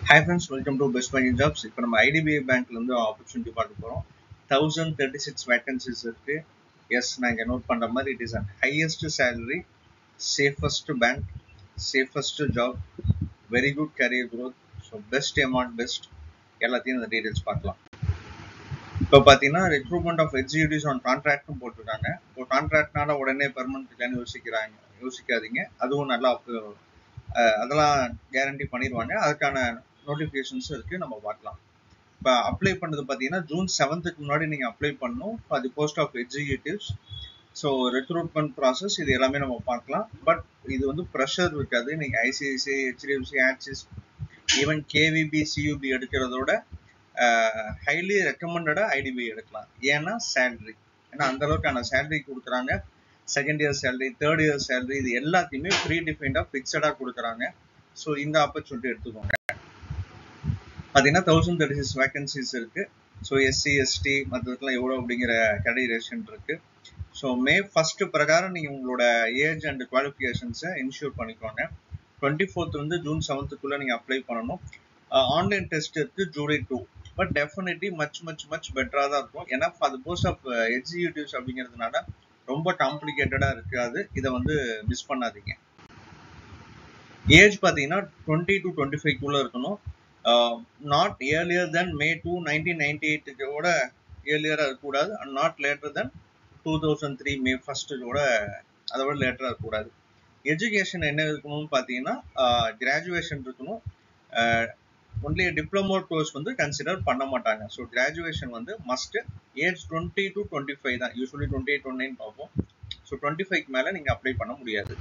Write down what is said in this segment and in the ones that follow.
hi friends welcome to best banking jobs இப்போ நம்ம IDBI பேங்க்லேருந்து ஆப்பர்ச்சுனிட்டி பார்க்க போகிறோம் தௌசண்ட் தேர்ட்டி சிக்ஸ் வேகன்சிஸ் இருக்கு எஸ் நாங்கள் நோட் பண்ணுற மாதிரி it is and highest salary safest bank safest job very good career growth so best amount best எல்லாத்தையும் இந்த டீடைல்ஸ் பார்க்கலாம் இப்போ பார்த்தீங்கன்னா ரெக்ரூட்மெண்ட் ஆஃப் எக்ஸிக்யூட்டிவ்ஸ் ஆன் கான்ட்ராக்ட்டும் போட்டிருக்காங்க இப்போ கான்ட்ராக்ட்னால உடனே பெர்மனன்ட் இல்லைன்னு யோசிக்கிறாங்க யோசிக்காதீங்க அதுவும் நல்லா அதெல்லாம் கேரண்டி பண்ணிடுவாங்க அதுக்கான நோட்டிஃபிகேஷன்ஸும் இருக்குது நம்ம பார்க்கலாம் இப்போ அப்ளை பண்ணது பார்த்தீங்கன்னா ஜூன் செவன்த்துக்கு முன்னாடி நீங்கள் அப்ளை பண்ணணும் for the post of executives so recruitment process இது எல்லாமே நம்ம பார்க்கலாம் பட் இது வந்து ப்ரெஷர் இருக்காது நீங்கள் ICICI HDFC Axis even KVB CUB எடுக்கிறதோட ஹைலி ரெக்கமெண்டடாக ஐடிபி எடுக்கலாம் ஏன்னா சேல்ரி ஏன்னா அந்த அளவுக்கான சேலரி கொடுக்குறாங்க second year salary third year salary இது எல்லாத்தையுமே ப்ரீ டிஃபைண்டாக ஃபிக்ஸடாக கொடுக்குறாங்க ஸோ இந்த ஆப்பர்ச்சுனிட்டி எடுத்துக்கோங்க பார்த்தீங்கன்னா தௌசண்ட் தேர்ட்டி சிக்ஸ் வேகன்சிஸ் இருக்கு ஸோ எஸ்சி எஸ்டி மற்றதுக்கெல்லாம் எவ்வளோ அப்படிங்கிற கேட்டகரேஷன் இருக்கு ஸோ மே ஃபர்ஸ்ட் பிரகாரம் நீங்கள் உங்களோட ஏஜ் அண்ட் குவாலிஃபிகேஷன்ஸை இன்ஷூர் பண்ணிக்கோங்க டுவெண்ட்டி ஃபோர்த் வந்து ஜூன் செவன்த்துக்குள்ளே நீங்கள் அப்ளை பண்ணணும் ஆன்லைன் டெஸ்ட் இருக்கு July two but definitely much much much பெட்டராக தான் இருக்கும் ஏன்னா for the post of executives அப்படிங்கிறதுனால ரொம்ப காம்ப்ளிகேட்டடாக இருக்காது இதை வந்து மிஸ் பண்ணாதீங்க ஏஜ் பார்த்தீங்கன்னா டுவெண்ட்டி டு டுவெண்ட்டி ஃபைவ்க்குள்ளே இருக்கணும் not earlier than May two nineteen ninety எயிட்டுக்கோட ஏர்லியராக இருக்கக்கூடாது and not later than two thousand three May ஃபஸ்ட்டுக்கோட அதை விட லேட்டராக இருக்கக்கூடாது எஜுகேஷன் என்ன இருக்கணும்னு பார்த்தீங்கன்னா கிராஜுவேஷன் இருக்கணும் ஒன்லி டிப்ளமோ கோர்ஸ் வந்து கன்சிடர் பண்ண மாட்டாங்க ஸோ கிராஜுவேஷன் வந்து must age twenty to twenty five தான் usually twenty eight twenty nine பார்ப்போம் ஸோ டுவெண்ட்டி ஃபைவ்க்கு மேலே நீங்கள் அப்ளை பண்ண முடியாது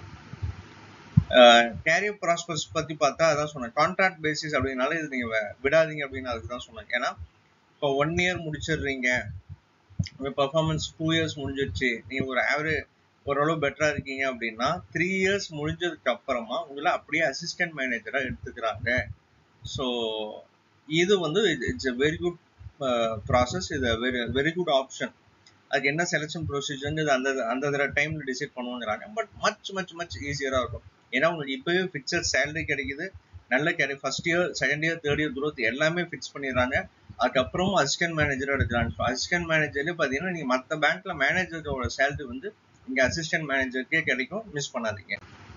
கேரியர் ப்ராஸ்பர்ஸ் பற்றி பார்த்தா அதான் சொன்னேன் கான்ட்ராக்ட் பேசிஸ் அப்படின்னால இது நீங்கள் விடாதீங்க அப்படின்னு அதுக்கு தான் சொன்னேன் ஏன்னா இப்போ ஒன் இயர் முடிச்சிடுறீங்க உங்கள் பர்ஃபார்மன்ஸ் டூ இயர்ஸ் முடிஞ்சிருச்சு நீங்கள் ஒரு ஆவரேஜ் ஓரளவு பெட்டராக இருக்கீங்க அப்படின்னா த்ரீ இயர்ஸ் முடிஞ்சதுக்கு அப்புறமா உங்களை அப்படியே அசிஸ்டன்ட் மேனேஜராக எடுத்துக்கிறாங்க ஸோ இது வந்து it's a very good process இது வெரி வெரி குட் ஆப்ஷன் அதுக்கு என்ன செலெக்ஷன் ப்ரொசீஜர்ங்கிறது அந்த அந்த தடவை டைமில் டிசைட் பண்ணுவோங்கிறாங்க பட் மச் மச் மச் ஈஸியராக இருக்கும் ஏன்னா உங்களுக்கு இப்போவே ஃபிக்ஸட் சேலரி கிடைக்குது நல்ல கிடை first year second year third year growth எல்லாமே ஃபிக்ஸ் பண்ணிடுறாங்க அதுக்கப்புறமும் அசிஸ்டன்ட் மேனேஜராக எடுக்கிறாங்க ஸோ அசிஸ்டன்ட் மேனேஜர்லேயே பார்த்தீங்கன்னா நீங்கள் மற்ற பேங்க்கில் மேனேஜரோட சேலரி வந்து இங்கே அசிஸ்டன்ட் மேனேஜருக்கே கிடைக்கும் மிஸ் பண்ணாதீங்க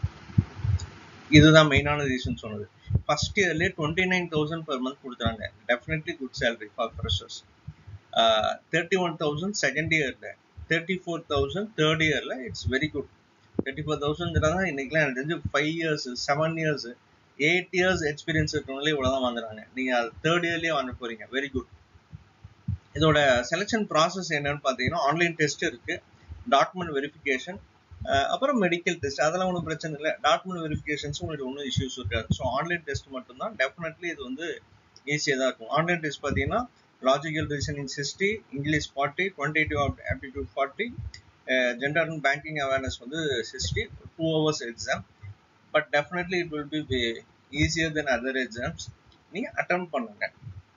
இதுதான் மெயினான ரீசன் சொன்னது ஃபர்ஸ்ட் இயர்லேயே twenty nine thousand per month கொடுக்குறாங்க definitely good salary for freshers thirty one thousand second இயரில் தேர்ட்டி ஃபோர் தௌசண்ட் தேர்ட் இயரில் it's very good thirty four தௌசண்ட்ங்கிறதா இன்னைக்குலாம் எனக்கு தெரிஞ்சு five years seven years eight years experience இருக்கிறவங்களே இவ்வளோ தான் வாங்குறாங்க நீங்கள் அது தேர்ட் இயர்லேயே வாங்க போறீங்க வெரி குட் இதோட செலெக்ஷன் ப்ராசஸ் என்னன்னு பார்த்தீங்கன்னா ஆன்லைன் டெஸ்ட் இருக்கு டாக்குமெண்ட் வெரிஃபிகேஷன் அப்புறம் மெடிக்கல் டெஸ்ட் அதெல்லாம் ஒன்றும் பிரச்சனை இல்லை டாக்குமெண்ட் வெரிஃபிகேஷன்ஸ் உங்களுக்கு ஒன்றும் இஷ்யூஸ் இருக்காது ஸோ ஆன்லைன் டெஸ்ட் மட்டும்தான் டெஃபினெட்லி இது வந்து ஈஸியாக தான் இருக்கும் ஆன்லைன் டெஸ்ட் பார்த்தீங்கன்னா logical reasoning sixty English forty quantitative aptitude forty general and banking awareness வந்து sixty two hours exam but definitely it will be easier than other exams நீங்கள் attempt பண்ணுங்க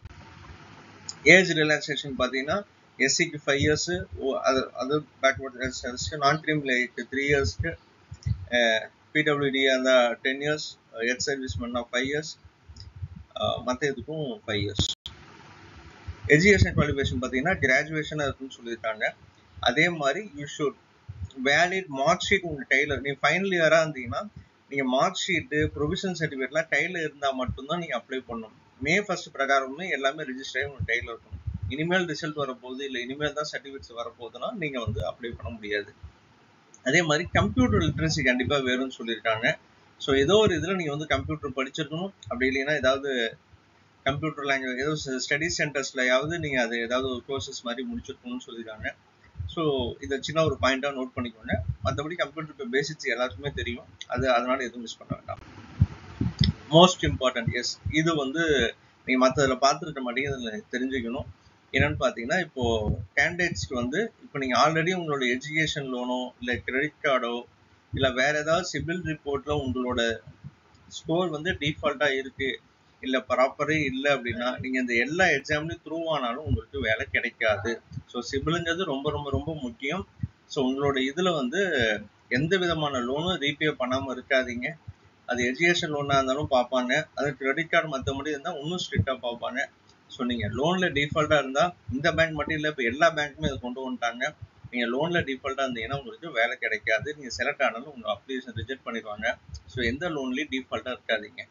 ஏஜ் ரிலாக்ஸேஷன் பார்த்தீங்கன்னா எஸ்சிக்கு ஃபைவ் இயர்ஸு அது அது backward non கிரீம்லைக்கு three இயர்ஸ்க்கு PWD அந்த டென் இயர்ஸ் ஹெட் சர்வீஸ் பண்ணால் ஃபைவ் இயர்ஸ் மற்ற இதுக்கும் ஃபைவ் இயர்ஸ் எஜுகேஷன் குவாலிஃபிகேஷன் பார்த்தீங்கன்னா கிராஜுவேஷனாக இருக்குன்னு சொல்லியிருக்காங்க அதே மாதிரி you should valid mark sheet உங்கள் கையில் நீங்கள் ஃபைனல் இயராக இருந்தீங்கன்னா நீங்கள் மார்க் ஷீட்டு ப்ரொவிஷன் சர்டிஃபிகேட்லாம் கையில் இருந்தால் மட்டும்தான் நீங்கள் அப்ளை பண்ணணும் மே ஃபர்ஸ்ட் பிரகாரமே எல்லாமே ரிஜிஸ்டர் ஆகி உங்கள் கையில் இருக்கணும் இனிமேல் ரிசல்ட் வரப்போகுது இல்லை இனிமேல் தான் சர்டிஃபிகேட்ஸ் வரப்போகுதுன்னா நீங்கள் வந்து அப்ளை பண்ண முடியாது அதே மாதிரி கம்ப்யூட்டர் லிட்ரஸி கண்டிப்பாக வேணும்னு சொல்லியிருக்காங்க ஸோ ஏதோ ஒரு இதில் நீங்கள் வந்து கம்ப்யூட்டர் படிச்சிருக்கணும் அப்படி இல்லைன்னா ஏதாவது கம்ப்யூட்டர் லாங்குவேஜ் ஏதோ ஸ்டடி சென்டர்ஸ்லையாவது நீங்கள் அது ஏதாவது ஒரு கோர்சஸ் மாதிரி முடிச்சிருக்கணும்னு சொல்லியிருக்காங்க ஸோ இதை சின்ன ஒரு பாயிண்டாக நோட் பண்ணிக்கோங்க மற்றபடி கம்ப்யூட்டர் பேசிக்ஸ் எல்லாருக்குமே தெரியும் அது அதனால எதுவும் மிஸ் பண்ண வேண்டாம் மோஸ்ட் இம்பார்ட்டன்ட் எஸ் இது வந்து நீங்கள் மற்றதில் பார்த்துருக்க மாட்டேங்க தெரிஞ்சுக்கணும் என்னன்னு பார்த்தீங்கன்னா இப்போ கேண்டிடேட்ஸ்க்கு வந்து இப்போ நீங்கள் ஆல்ரெடி உங்களோட எஜுகேஷன் லோனோ இல்லை கிரெடிட் கார்டோ இல்லை வேற ஏதாவது சிபில் ரிப்போர்ட்ல உங்களோட ஸ்கோர் வந்து டிஃபால்ட்டாக இருக்கு இல்லை ப்ராப்பரே இல்லை அப்படின்னா நீங்கள் இந்த எல்லா எக்ஸாம்லையும் த்ரூ ஆனாலும் உங்களுக்கு வேலை கிடைக்காது ஸோ சிபிலுங்கிறது ரொம்ப ரொம்ப ரொம்ப முக்கியம் ஸோ உங்களோட இதில் வந்து எந்த விதமான லோனும் ரீபே பண்ணாமல் இருக்காதீங்க அது எஜுகேஷன் லோனாக இருந்தாலும் பார்ப்பாங்க அது கிரெடிட் கார்டு மற்றபடி இருந்தால் இன்னும் ஸ்ட்ரிக்டாக பார்ப்பாங்க ஸோ நீங்கள் லோனில் டிஃபால்ட்டாக இருந்தால் இந்த பேங்க் மட்டும் இல்லை இப்போ எல்லா பேங்க்குமே இதை கொண்டு வந்துட்டாங்க நீங்கள் லோனில் டிஃபால்ட்டாக இருந்தீங்கன்னா உங்களுக்கு வேலை கிடைக்காது நீங்கள் செலக்ட் ஆனாலும் உங்கள் அப்ளிகேஷன் ரிஜெக்ட் பண்ணிடுவாங்க ஸோ எந்த லோன்லேயும் டிஃபால்ட்டாக இருக்காதீங்க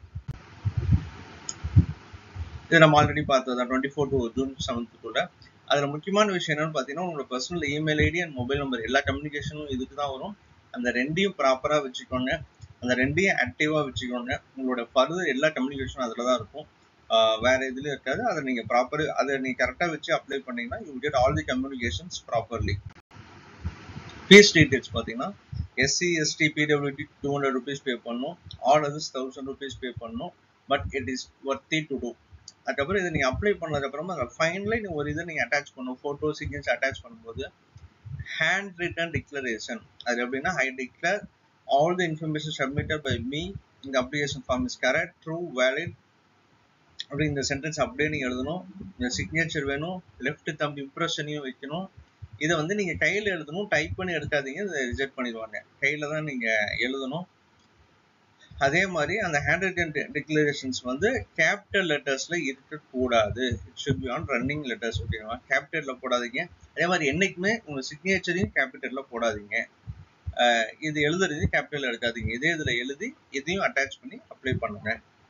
இது நம்ம ஆல்ரெடி பார்த்தது தான் டுவெண்ட்டி ஃபோர் டு ஜூன் செவன்த்துக்குள்ள அதில் முக்கியமான விஷயம் என்னன்னு பார்த்தீங்கன்னா உங்களோட personal email ID and mobile number எல்லா கம்யூனிகேஷனும் இதுக்கு தான் வரும் அந்த ரெண்டையும் ப்ராப்பராக வச்சுக்கோங்க அந்த ரெண்டையும் ஆக்டிவாக வச்சுக்கோங்க உங்களோட ஃபர்தர் எல்லா கம்யூனிகேஷனும் அதில் தான் இருக்கும் வேற எதுலையும் இருக்காது அதை நீங்கள் ப்ராப்பர் அதை நீங்கள் கரெக்டாக வச்சு அப்ளை பண்ணீங்கன்னா you get all the communications properly fees details பார்த்தீங்கன்னா SC ST PWD two hundred rupees pay பண்ணணும் all others thousand rupees pay பண்ணணும் but it is worthy to do அதுக்கப்புறம் இதை நீங்கள் அப்ளை பண்ணதுக்கப்புறமா அந்த ஃபைனலாக நீங்கள் ஒரு இதை நீங்கள் அட்டாச் பண்ணணும் ஃபோட்டோ சிக்னேச்சர் அட்டாச் பண்ணும்போது ஹேண்ட் ரிட்டன் டிக்ளரேஷன் அது எப்படின்னா I declare all the information submitted by me இந்த application form is correct true valid அப்படி இந்த சென்டென்ஸ் அப்படியே நீங்கள் எழுதணும் இந்த சிக்னேச்சர் வேணும் லெஃப்ட் தம்பி இம்ப்ரெஷனையும் வைக்கணும் இதை வந்து நீங்கள் கையில் எழுதணும் டைப் பண்ணி எடுக்காதீங்க இதை ரிஜெக்ட் பண்ணிடுவாங்க கையில் தான் நீங்கள் எழுதணும் அதே மாதிரி அந்த ஹேண்ட் ரிட்டன் டிக்ளரேஷன்ஸ் வந்து கேபிட்டல் லெட்டர்ஸ்ல இருக்கக்கூடாது it should be on running letters ஓகேவா கேபிட்டல்ல போடாதீங்க அதே மாதிரி என்னைக்குமே உங்க சிக்னேச்சரையும் கேபிட்டல்ல போடாதீங்க இது எழுதுறது கேபிட்டல் எடுக்காதீங்க இதே இதுல எழுதி இதையும் அட்டாச் பண்ணி அப்ளை பண்ணுங்க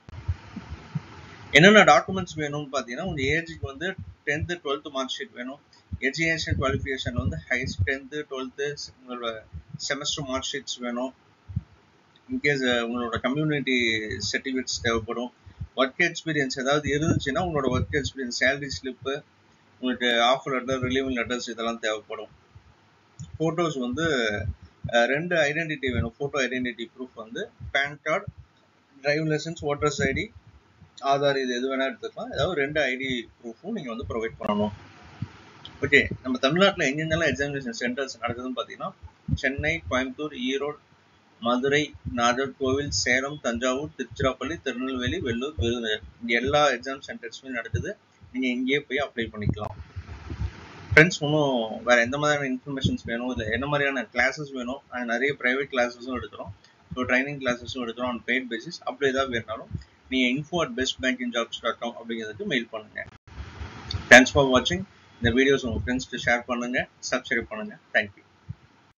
என்னென்ன டாக்குமெண்ட்ஸ் வேணும்னு பார்த்தீங்கன்னா உங்க ஏஜுக்கு வந்து டென்த்து டுவெல்த்து மார்க் ஷீட் வேணும் எஜுகேஷன் குவாலிஃபிகேஷன் வந்து ஹைஸ்ட் டென்த்து டுவெல்த்து உங்களோட செமஸ்டர் மார்க் ஷீட்ஸ் வேணும் இன்கேஸ் உங்களோட கம்யூனிட்டி சர்டிஃபிகேட்ஸ் தேவைப்படும் ஒர்க் எக்ஸ்பீரியன்ஸ் ஏதாவது இருந்துச்சுன்னா உங்களோட ஒர்க் எக்ஸ்பீரியன்ஸ் சேலரி ஸ்லிப்பு உங்களுக்கு ஆஃபர் லெட்டர் ரிலீவிங் லெட்டர்ஸ் இதெல்லாம் தேவைப்படும் ஃபோட்டோஸ் வந்து ரெண்டு ஐடென்டிட்டி வேணும் ஃபோட்டோ ஐடென்டிட்டி ப்ரூஃப் வந்து PAN card driving licence voters ID Aadhaar இது எது வேணா எடுத்துக்கலாம் ஏதாவது ரெண்டு ஐடி ப்ரூஃபும் நீங்கள் வந்து ப்ரொவைட் பண்ணணும் ஓகே நம்ம தமிழ்நாட்டில் எங்கெங்கெல்லாம் எக்ஸாமினேஷன் சென்டர்ஸ் நடக்குதுன்னு பார்த்தீங்கன்னா சென்னை கோயம்புத்தூர் ஈரோடு மதுரை நாகர்கோவில் சேலம் தஞ்சாவூர் திருச்சிராப்பள்ளி திருநெல்வேலி வெள்ளூர் விருதுநகர் இங்க எல்லா எக்ஸாம் சென்டர்ஸுமே நடக்குது நீங்க இங்கேயே போய் அப்ளை பண்ணிக்கலாம் ஃப்ரெண்ட்ஸ் இன்னும் வேற எந்த மாதிரியான இன்ஃபர்மேஷன்ஸ் வேணும் இல்லை என்ன மாதிரியான கிளாஸஸ் வேணும் நாங்கள் நிறைய ப்ரைவேட் கிளாஸஸும் எடுக்கிறோம் ஸோ ட்ரைனிங் கிளாஸஸும் எடுக்கிறோம் ஆன் பெய்ட் பேசிஸ் அப்படி ஏதாவது வேணாலும் நீங்கள் info at best banking jobs dot com அப்படிங்கிறதுக்கு மெயில் பண்ணுங்க தேங்க்ஸ் ஃபார் வாட்சிங் இந்த வீடியோஸ் உங்கள் ஃப்ரெண்ட்ஸ்க்கு ஷேர் பண்ணுங்க சப்ஸ்கிரைப் பண்ணுங்க தேங்க்யூ